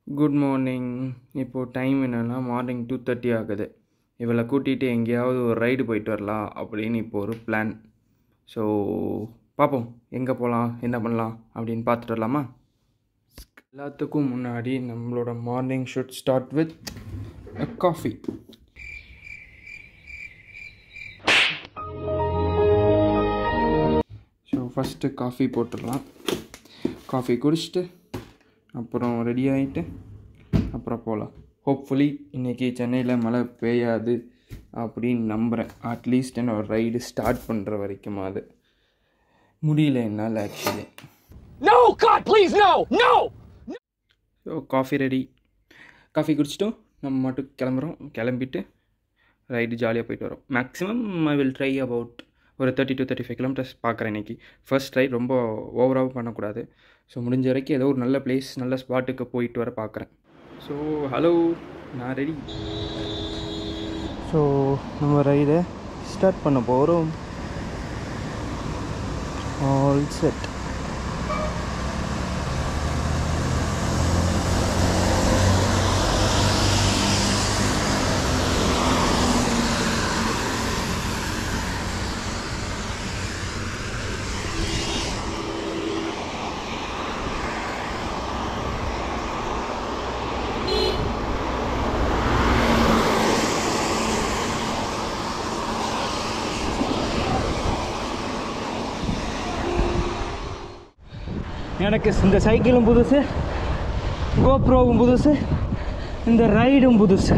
Good morning இப்போது time என்னென்னா morning two thirty ஆகுது இவளை கூட்டிகிட்டு எங்கேயாவது ஒரு ரைடு போயிட்டு வரலாம் அப்படின்னு இப்போ ஒரு பிளான் ஸோ பார்ப்போம் எங்கே போகலாம் என்ன பண்ணலாம் அப்படின்னு பார்த்துட்டு வரலாமா எல்லாத்துக்கும் முன்னாடி நம்மளோட morning should start with coffee so first coffee போட்டுடலாம் காஃபி குடிச்சிட்டு அப்புறம் ரெடி ஆகிட்டு அப்புறம் போகலாம் ஹோப்ஃபுல்லி இன்றைக்கி சென்னையில் மழை பெய்யாது அப்படின்னு நம்புகிறேன் அட்லீஸ்ட் என்னோட ரைடு ஸ்டார்ட் பண்ணுற வரைக்கும் அது முடியல என்னால் actually No, God, please, no, no! So coffee ready coffee குடிச்சிட்டோம் நம்ம மட்டும் கிளம்புறோம் கிளம்பிட்டு ரைடு ஜாலியாக போயிட்டு வரோம் maximum I will try about ஒரு thirty to thirty five kilometres பார்க்குறேன் இன்றைக்கி ஃபர்ஸ்ட் ரைட் ரொம்ப ஓவராக பண்ணக்கூடாது ஸோ முடிஞ்ச வரைக்கும் ஏதோ ஒரு நல்ல பிளேஸ் நல்ல ஸ்பாட்டுக்கு போயிட்டு வர பார்க்குறேன் ஸோ ஹலோ நான் ரெடி ஸோ நம்ம ரைடை ஸ்டார்ட் பண்ண போகிறோம் ஆல் செட் எனக்கு இந்த சைக்கிளும் புதுசு கோப்ரோவும் புதுசு இந்த ரைடும் புதுசு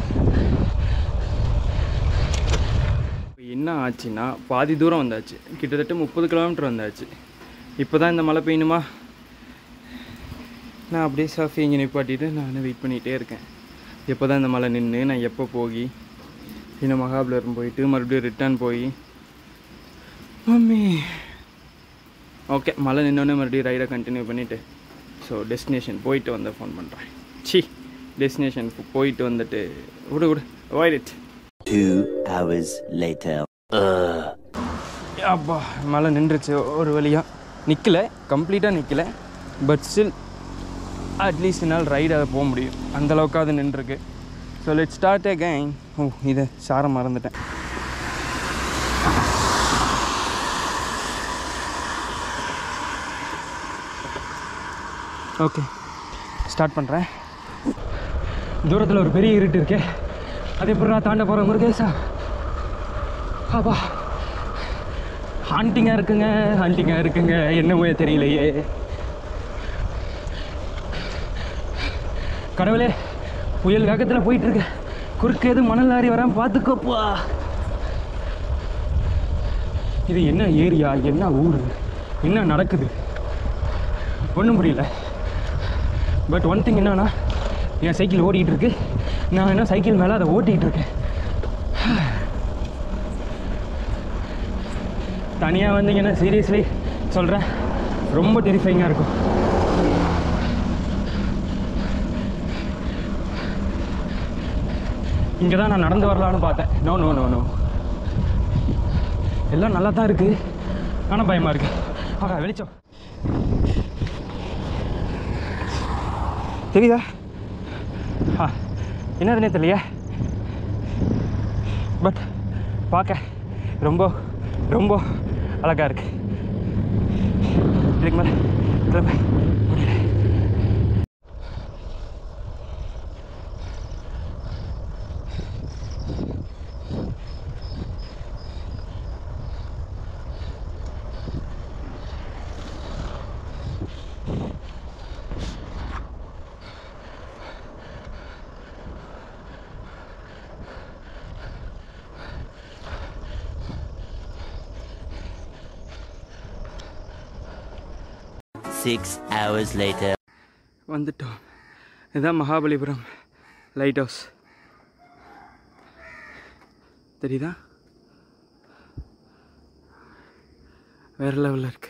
இப்போ என்ன ஆச்சுன்னா பாதி தூரம் வந்தாச்சு கிட்டத்தட்ட முப்பது கிலோமீட்டர் வந்தாச்சு இப்போ தான் இந்த மழை பெய்யணுமா நான் அப்படியே சஃபி இங்கே நிப்பாட்டிட்டு நான் வெயிட் பண்ணிகிட்டே இருக்கேன் எப்போ தான் இந்த மழை நின்று நான் எப்போ போய் இன்னும் மகாபலிபுரம் போயிட்டு மறுபடியும் ரிட்டர்ன் போய் மம்மி ஓகே மழை நின்னோடனே மறுபடியும் ரைடை கண்டினியூ பண்ணிவிட்டு ஸோ டெஸ்டினேஷன் போயிட்டு வந்து ஃபோன் பண்ணுறேன் சி டெஸ்டினேஷனுக்கு போயிட்டு வந்துட்டு விடு விடு avoid it Two hours later. அப்பா மழை நின்றுச்சு ஒரு வழியாக நிற்கல கம்ப்ளீட்டாக நிற்கல பட் ஸ்டில் அட்லீஸ்ட் என்னால் ரைடு அதை போக முடியும் அந்தளவுக்கு அது நின்றுருக்கு ஸோ லெட் ஸ்டார்ட் அகைன் ஓ இதை சார மறந்துட்டேன் ஓகே ஸ்டார்ட் பண்ணுறேன் தூரத்தில் ஒரு பெரிய இருட்டு இருக்கே அது எப்படி நான் தாண்ட போகிறேன் முருகேசா அப்பா ஹாண்டிங்காக இருக்குங்க ஹாண்டிங்காக இருக்குங்க என்னமோ தெரியலையே கடவுளே புயல் வேகத்தில் போயிட்டு இருக்கு குறுக்கு எது மணல் லாரி வராம பார்த்துக்கோப்பா இது என்ன ஏரியா என்ன ஊர் என்ன நடக்குது ஒன்றும் புரியல பட் ஒன் திங் என்னன்னா என் சைக்கிள் ஓடிட்டு இருக்கு நான் என்ன சைக்கிள் மேலே அதை ஓட்டிகிட்டு இருக்கேன் தனியாக வந்தீங்கன்னா சீரியஸ்லி சொல்கிறேன் ரொம்ப டெரிஃபைங்காக இருக்கும் இங்கே தான் நான் நடந்து வரலான்னு பார்த்தேன் நோ நோ நோ நோ எல்லாம் நல்லா தான் இருக்குது ஆனால் பயமாக இருக்கு ஆகா வெளிச்சம் தெரியுதா ஆ என்னதுனே தெரியலையே பட் பார்க்க ரொம்ப ரொம்ப அழகாக இருக்கு இதுக்கு மேலே கிளம்ப முடியல Six hours later. வந்துட்டோம் இதுதான் மகாபலிபுரம் லைட் ஹவுஸ் தெரியுதா வேற லெவலில் இருக்கு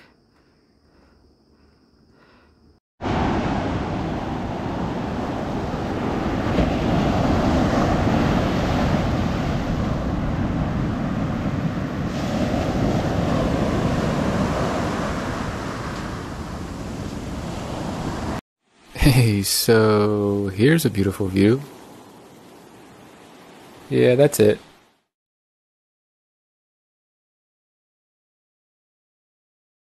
Hey, so here's a beautiful view. Yeah, that's it.